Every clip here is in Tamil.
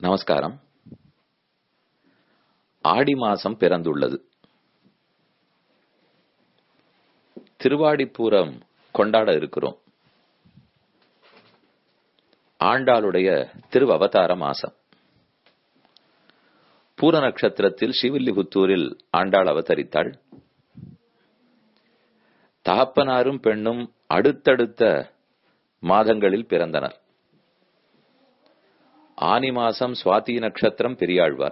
நமஸ்காரம் ஆடி மாசம் பிறந்துள்ளது திருவாடிப்பூரம் கொண்டாட இருக்கிறோம் ஆண்டாளுடைய திருவவதார மாசம் பூர நட்சத்திரத்தில் ஸ்ரீவில்லிபுத்தூரில் ஆண்டாள் அவதரித்தாள் தகப்பனாரும் பெண்ணும் அடுத்தடுத்த மாதங்களில் பிறந்தனர் ஆனி மாசம் சுவாதி நட்சத்திரம் பெரியாழ்வார்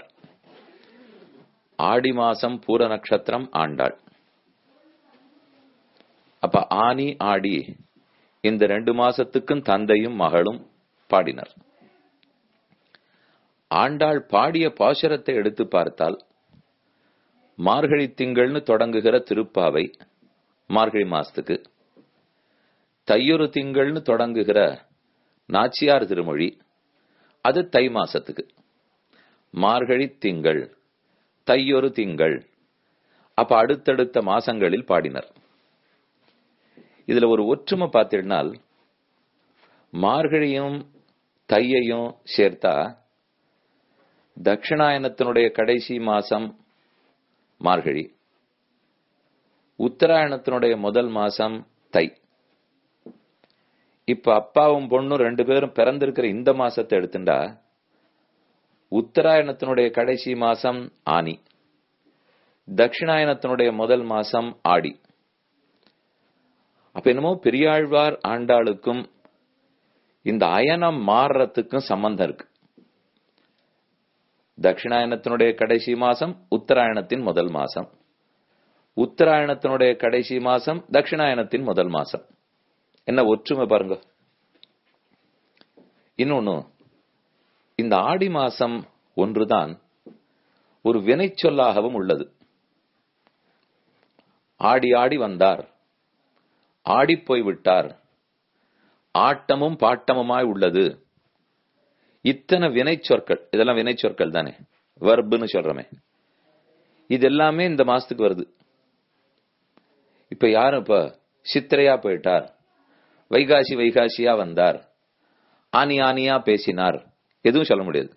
ஆடி மாசம் பூர நட்சத்திரம் ஆண்டாள் அப்ப ஆனி ஆடி இந்த ரெண்டு மாசத்துக்கும் தந்தையும் மகளும் பாடினர் ஆண்டாள் பாடிய பாசுரத்தை எடுத்து பார்த்தால் மார்கழி திங்கள்னு தொடங்குகிற திருப்பாவை மார்கழி மாசத்துக்கு தையொரு திங்கள்னு தொடங்குகிற நாச்சியார் திருமொழி அது தை மாசத்துக்கு மார்கழி திங்கள் தையொரு திங்கள் அப்ப அடுத்தடுத்த மாசங்களில் பாடினர் இதுல ஒரு ஒற்றுமை பார்த்தீங்கன்னால் மார்கழியும் தையையும் சேர்த்தா தட்சிணாயனத்தினுடைய கடைசி மாசம் மார்கழி உத்தராயணத்தினுடைய முதல் மாசம் தை இப்ப அப்பாவும் பொண்ணும் ரெண்டு பேரும் பிறந்திருக்கிற இந்த மாசத்தை எடுத்துட்டா உத்தராயணத்தினுடைய கடைசி மாசம் ஆனி தட்சிணாயனத்தினுடைய முதல் மாசம் ஆடி அப்ப என்னமோ பெரியாழ்வார் ஆண்டாளுக்கும் இந்த அயனம் மாறுறதுக்கும் சம்பந்தம் இருக்கு தட்சிணாயனத்தினுடைய கடைசி மாசம் உத்தராயணத்தின் முதல் மாசம் உத்தராயணத்தினுடைய கடைசி மாசம் தட்சிணாயனத்தின் முதல் மாசம் என்ன ஒற்றுமை பாருங்க இன்னொன்னு இந்த ஆடி மாசம் ஒன்றுதான் ஒரு வினை சொல்லாகவும் உள்ளது ஆடி ஆடி வந்தார் ஆடி போய் விட்டார் ஆட்டமும் பாட்டமுமாய் உள்ளது இத்தனை வினை சொற்கள் இதெல்லாம் வினை சொற்கள் தானே வர்புன்னு சொல்றமே இது எல்லாமே இந்த மாசத்துக்கு வருது இப்ப யாரும் இப்ப சித்திரையா போயிட்டார் வைகாசி வைகாசியா வந்தார் ஆனி ஆனியா பேசினார் எதுவும் சொல்ல முடியாது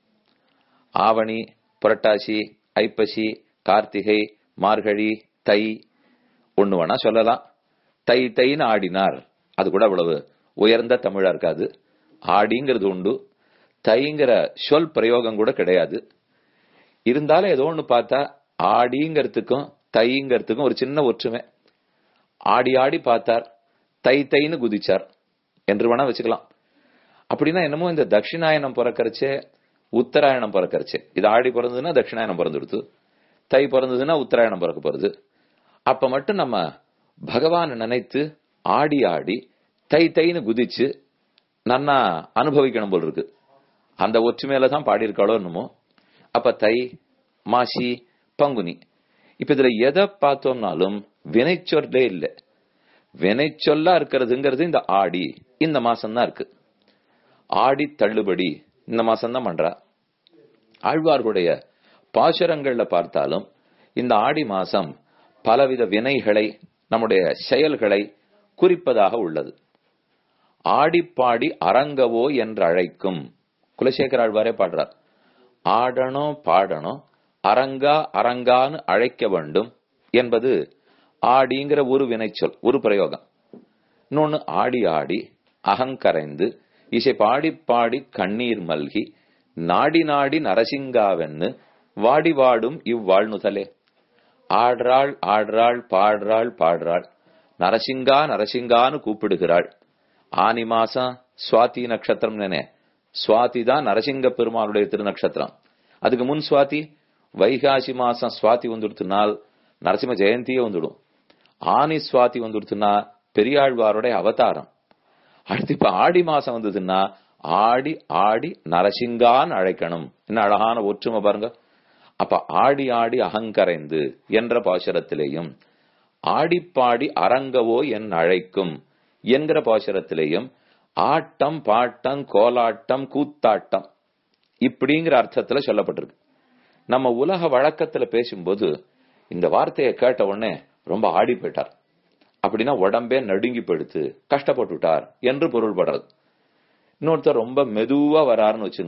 ஆவணி புரட்டாசி ஐப்பசி கார்த்திகை மார்கழி தை ஒண்ணு வேணா சொல்லலாம் தை தைன்னு ஆடினார் அது கூட அவ்வளவு உயர்ந்த தமிழா இருக்காது ஆடிங்கிறது உண்டு தைங்கிற சொல் பிரயோகம் கூட கிடையாது இருந்தாலும் ஏதோ ஒண்ணு பார்த்தா ஆடிங்கிறதுக்கும் தைங்கிறதுக்கும் ஒரு சின்ன ஒற்றுமை ஆடி ஆடி பார்த்தார் தை தைன்னு குதிச்சார் என்று வேணா வச்சுக்கலாம் அப்படின்னா என்னமோ இந்த தட்சிணாயனம் பிறக்கறச்சே உத்தராயணம் பிறக்கறச்சே இது ஆடி பிறந்ததுன்னா தட்சிணாயனம் பிறந்துடுத்து தை பிறந்ததுன்னா உத்தராயணம் பிறக்க போறது அப்ப மட்டும் நம்ம பகவான் நினைத்து ஆடி ஆடி தை தைன்னு குதிச்சு நன்னா அனுபவிக்கணும் போல் இருக்கு அந்த ஒற்றுமையில தான் பாடியிருக்காளோ என்னமோ அப்ப தை மாசி பங்குனி இப்ப இதுல எதை பார்த்தோம்னாலும் வினைச்சொல்லே இல்லை வினைச்சொல்லா இருக்கிறதுங்கிறது இந்த ஆடி இந்த மாசம் தான் இருக்கு ஆடி தள்ளுபடி இந்த மாசம் தான் பண்றா ஆழ்வார்களுடைய பாசுரங்கள்ல பார்த்தாலும் இந்த ஆடி மாசம் பலவித வினைகளை நம்முடைய செயல்களை குறிப்பதாக உள்ளது ஆடிப்பாடி அரங்கவோ என்று அழைக்கும் குலசேகர ஆழ்வாரே பாடுறார் ஆடணும் பாடணும் அரங்கா அரங்கான்னு அழைக்க வேண்டும் என்பது ஆடிங்கிற ஒரு வினைச்சொல் ஒரு பிரயோகம் இன்னொன்னு ஆடி ஆடி அகங்கரைந்து இசை பாடி பாடி கண்ணீர் மல்கி நாடி நாடி நரசிங்காவென்னு வாடி வாடும் இவ்வாழ்நுதலே ஆடுறாள் ஆடுறாள் பாடுறாள் பாடுறாள் நரசிங்கா நரசிங்கான்னு கூப்பிடுகிறாள் ஆனி மாசம் சுவாதி நட்சத்திரம் நினை சுவாதி தான் நரசிங்க பெருமானுடைய திருநக்ஷத்திரம் அதுக்கு முன் சுவாதி வைகாசி மாசம் சுவாதி வந்துடுத்துனால் நரசிம்ம ஜெயந்தியே வந்துடும் ஆனி சுவாதி வந்துடுத்துனா பெரியாழ்வாருடைய அவதாரம் அடுத்து இப்ப ஆடி மாசம் வந்ததுன்னா ஆடி ஆடி நரசிங்கான்னு அழைக்கணும் என்ன அழகான ஒற்றுமை பாருங்க அப்ப ஆடி ஆடி அகங்கரைந்து என்ற பாசுரத்திலேயும் ஆடிப்பாடி அரங்கவோ என் அழைக்கும் என்கிற பாசுரத்திலேயும் ஆட்டம் பாட்டம் கோலாட்டம் கூத்தாட்டம் இப்படிங்கிற அர்த்தத்துல சொல்லப்பட்டிருக்கு நம்ம உலக வழக்கத்துல பேசும்போது இந்த வார்த்தையை கேட்ட உடனே ரொம்ப ஆடி போயிட்டார் அப்படின்னா உடம்பே நடுங்கி போயிடுத்து கஷ்டப்பட்டுட்டார் என்று பொருள்படுறது இன்னொருத்தர் ரொம்ப மெதுவா வராருன்னு வச்சுங்க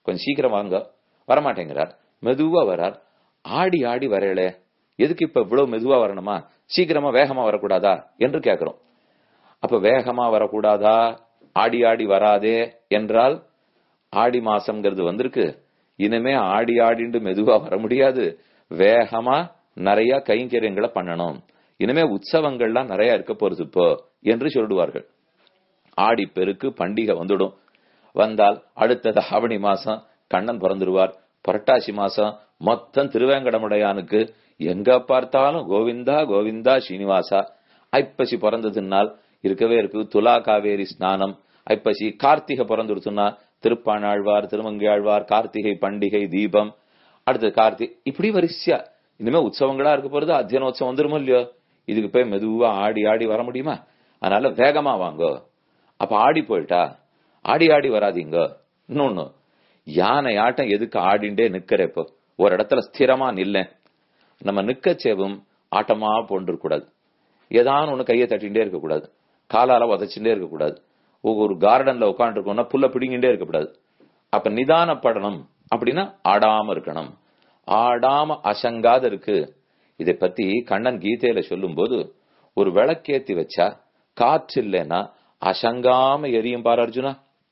கொஞ்சம் சீக்கிரம் வாங்க வரமாட்டேங்கிறார் மெதுவா வரார் ஆடி ஆடி வரையலே எதுக்கு இப்ப இவ்வளவு மெதுவா வரணுமா சீக்கிரமா வேகமா வரக்கூடாதா என்று கேட்கிறோம் அப்ப வேகமா வரக்கூடாதா ஆடி ஆடி வராதே என்றால் ஆடி மாசம்ங்கிறது வந்திருக்கு இனிமே ஆடி ஆடிண்டு மெதுவா வர முடியாது வேகமா நிறைய கைங்கரியங்களை பண்ணணும் இனிமே உற்சவங்கள்லாம் நிறைய இருக்க போறது இப்போ என்று சொல்லுவார்கள் ஆடி பெருக்கு பண்டிகை வந்துடும் வந்தால் அடுத்தது ஆவணி மாசம் கண்ணன் பிறந்துருவார் புரட்டாசி மாசம் மொத்தம் திருவேங்கடமுடையானுக்கு எங்க பார்த்தாலும் கோவிந்தா கோவிந்தா ஸ்ரீனிவாசா ஐப்பசி பிறந்ததுனால் இருக்கவே இருக்கு துலா காவேரி ஸ்நானம் ஐப்பசி கார்த்திகை பிறந்துருச்சுன்னா திருப்பாணாழ்வார் திருமங்கையாழ்வார் கார்த்திகை பண்டிகை தீபம் அடுத்து கார்த்தி இப்படி வரிசையா இனிமே உற்சவங்களா இருக்க போறது அத்தியனோத்சவம் வந்துருமோ இல்லையோ இதுக்கு போய் மெதுவா ஆடி ஆடி வர முடியுமா அதனால வேகமா வாங்கோ அப்ப ஆடி போயிட்டா ஆடி ஆடி வராதீங்க இன்னொன்னு யானை ஆட்டம் எதுக்கு ஆடிண்டே நிக்கிற இப்போ ஒரு இடத்துல ஸ்திரமா நில்ல நம்ம நிக்கச்சேவும் ஆட்டமா போன்று கூடாது ஏதான ஒண்ணு கையை தட்டிகிட்டே இருக்கக்கூடாது காலால உதச்சுட்டே இருக்கக்கூடாது ஒரு கார்டன்ல உட்காந்துருக்கோம்னா புல்ல பிடிங்கிட்டே இருக்கக்கூடாது அப்ப நிதானப்படணும் அப்படின்னா ஆடாம இருக்கணும் ஆடாம அசங்காத இருக்கு இதை பத்தி கண்ணன் கீதையில சொல்லும் போது ஒரு விளக்கேத்தி வச்சா காற்று இல்லைன்னா அசங்காம எரியும் பாரு அர்ஜுனா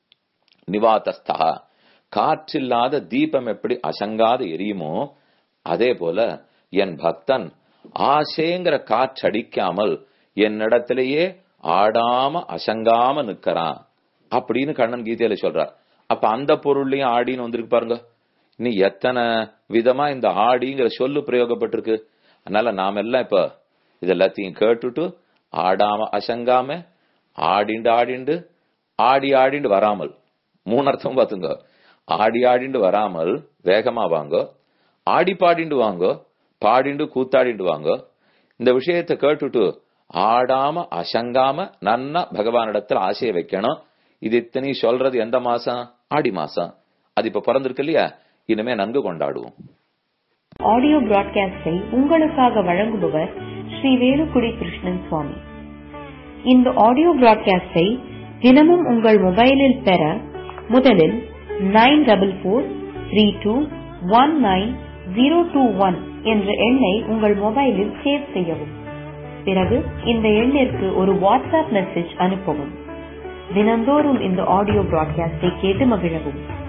நிவாதஸ்தா காற்றில்லாத தீபம் எப்படி அசங்காத எரியுமோ அதே போல என் பக்தன் ஆசைங்கிற காற்றடிக்காமல் என்னிடத்திலேயே ஆடாம அசங்காம நிக்கிறான் அப்படின்னு கண்ணன் கீதையில சொல்றார் அப்ப அந்த பொருள்லயும் ஆடின்னு வந்திருக்கு பாருங்க நீ எத்தனை விதமா இந்த ஆடிங்கிற சொல்லு பிரயோகப்பட்டிருக்கு அதனால நாம எல்லாம் இப்ப இது எல்லாத்தையும் கேட்டுட்டு ஆடாம அசங்காம ஆடிண்டு ஆடிண்டு ஆடி ஆடிண்டு வராமல் மூணு அர்த்தம் பாத்துங்க ஆடி ஆடிண்டு வராமல் வேகமா வாங்க ஆடி பாடிண்டு வாங்க பாடிண்டு கூத்தாடிண்டு வாங்க இந்த விஷயத்தை கேட்டுட்டு ஆடாம அசங்காம நன்னா பகவானிடத்துல ஆசையை வைக்கணும் இது இத்தனை சொல்றது எந்த மாசம் ஆடி மாசம் அது இப்ப பிறந்திருக்கு இல்லையா இனிமே நன்கு கொண்டாடுவோம் ஆடியோ பிராட்காஸ்டை உங்களுக்காக வழங்குபவர் ஸ்ரீ வேலுக்குடி கிருஷ்ணன் சுவாமி இந்த ஆடியோ பிராட்காஸ்டை தினமும் உங்கள் மொபைலில் பெற முதலில் nine double four three two one nine zero two one என்ற எண்ணை உங்கள் மொபைலில் சேவ் செய்யவும் பிறகு இந்த எண்ணிற்கு ஒரு வாட்ஸ்அப் மெசேஜ் அனுப்பவும் தினந்தோறும் இந்த ஆடியோ பிராட்காஸ்டை கேட்டு மகிழவும்